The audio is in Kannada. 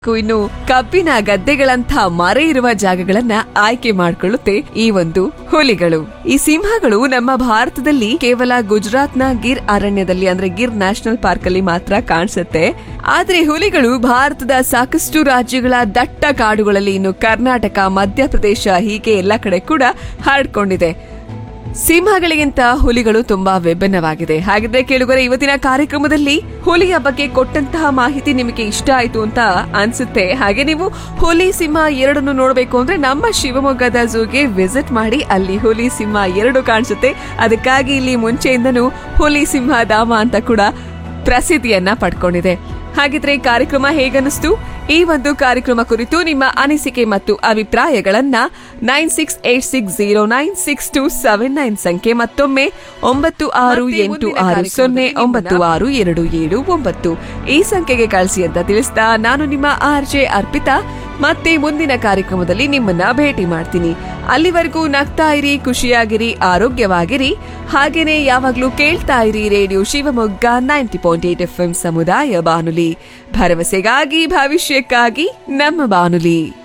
ಇನ್ನು ಕಬ್ಬಿನ ಗದ್ದೆಗಳಂಥ ಮರೆ ಇರುವ ಜಾಗಗಳನ್ನ ಆಯ್ಕೆ ಮಾಡಿಕೊಳ್ಳುತ್ತೆ ಈ ಒಂದು ಹುಲಿಗಳು ಈ ಸಿಂಹಗಳು ನಮ್ಮ ಭಾರತದಲ್ಲಿ ಕೇವಲ ಗುಜರಾತ್ನ ಗಿರ್ ಅರಣ್ಯದಲ್ಲಿ ಅಂದ್ರೆ ಗಿರ್ ನ್ಯಾಷನಲ್ ಪಾರ್ಕ್ ಅಲ್ಲಿ ಮಾತ್ರ ಕಾಣಿಸುತ್ತೆ ಆದ್ರೆ ಹುಲಿಗಳು ಭಾರತದ ಸಾಕಷ್ಟು ರಾಜ್ಯಗಳ ದಟ್ಟ ಕಾಡುಗಳಲ್ಲಿ ಇನ್ನು ಕರ್ನಾಟಕ ಮಧ್ಯಪ್ರದೇಶ ಹೀಗೆ ಎಲ್ಲ ಕಡೆ ಕೂಡ ಹರಡ್ಕೊಂಡಿದೆ ಸಿಂಹಗಳಿಗಿಂತ ಹುಲಿಗಳು ತುಂಬಾ ವಿಭಿನ್ನವಾಗಿದೆ ಹಾಗಿದ್ರೆ ಕೇಳುಗರೆ ಇವತ್ತಿನ ಕಾರ್ಯಕ್ರಮದಲ್ಲಿ ಹುಲಿಯ ಬಗ್ಗೆ ಕೊಟ್ಟಂತಹ ಮಾಹಿತಿ ನಿಮಗೆ ಇಷ್ಟ ಆಯ್ತು ಅಂತ ಅನ್ಸುತ್ತೆ ಹಾಗೆ ನೀವು ಹುಲಿ ಸಿಂಹ ಎರಡನ್ನು ನೋಡಬೇಕು ಅಂದ್ರೆ ನಮ್ಮ ಶಿವಮೊಗ್ಗದ ಝೂಗೆ ವಿಸಿಟ್ ಮಾಡಿ ಅಲ್ಲಿ ಹುಲಿ ಸಿಂಹ ಎರಡು ಕಾಣಿಸುತ್ತೆ ಅದಕ್ಕಾಗಿ ಇಲ್ಲಿ ಮುಂಚೆಯಿಂದನೂ ಹುಲಿ ಸಿಂಹ ಧಾಮ ಅಂತ ಕೂಡ ಪ್ರಸಿದ್ಧಿಯನ್ನ ಪಡ್ಕೊಂಡಿದೆ ಹಾಗಿದ್ರೆ ಈ ಕಾರ್ಯಕ್ರಮ ಹೇಗನ್ನಿಸ್ತು ಈ ಒಂದು ಕಾರ್ಯಕ್ರಮ ಕುರಿತು ನಿಮ್ಮ ಅನಿಸಿಕೆ ಮತ್ತು ಅಭಿಪ್ರಾಯಗಳನ್ನ nine six eight six zero nine six two seven nine ಸಂಖ್ಯೆ ಮತ್ತೊಮ್ಮೆ ಒಂಬತ್ತು ಆರು ಮತ್ತೆ ಎಂಟು ಮುಂದಿನ ಆರು ಸೊನ್ನೆ ಕಾರ್ಯಕ್ರಮದಲ್ಲಿ ಒಂಬತ್ತು ಆರು ಎರಡು ಏಳು ಒಂಬತ್ತು ಈ ಸಂಖ್ಯೆಗೆ ಕಳಿಸಿ ಅಂತ ತಿಳಿಸ್ತಾ ನಾನು ನಿಮ್ಮ ಆರ್ ಜೆ ಅರ್ಪಿತಾ ಮತ್ತೆ ಮುಂದಿನ ಕಾರ್ಯಕ್ರಮದಲ್ಲಿ ನಿಮ್ಮನ್ನ ಭೇಟಿ ಮಾಡ್ತೀನಿ ಅಲ್ಲಿವರೆಗೂ ನಗ್ತಾ ಇರಿ ಖುಷಿಯಾಗಿರಿ ಆರೋಗ್ಯವಾಗಿರಿ ಹಾಗೇನೆ ಯಾವಾಗ್ಲೂ ಕೇಳ್ತಾ ಇರಿ radio Shivamogga ninety point eight F ಸಮುದಾಯ ಬಾನುಲಿ ಭರವಸೆಗಾಗಿ ಭವಿಷ್ಯಕ್ಕಾಗಿ ನಮ್ಮ ಬಾನುಲಿ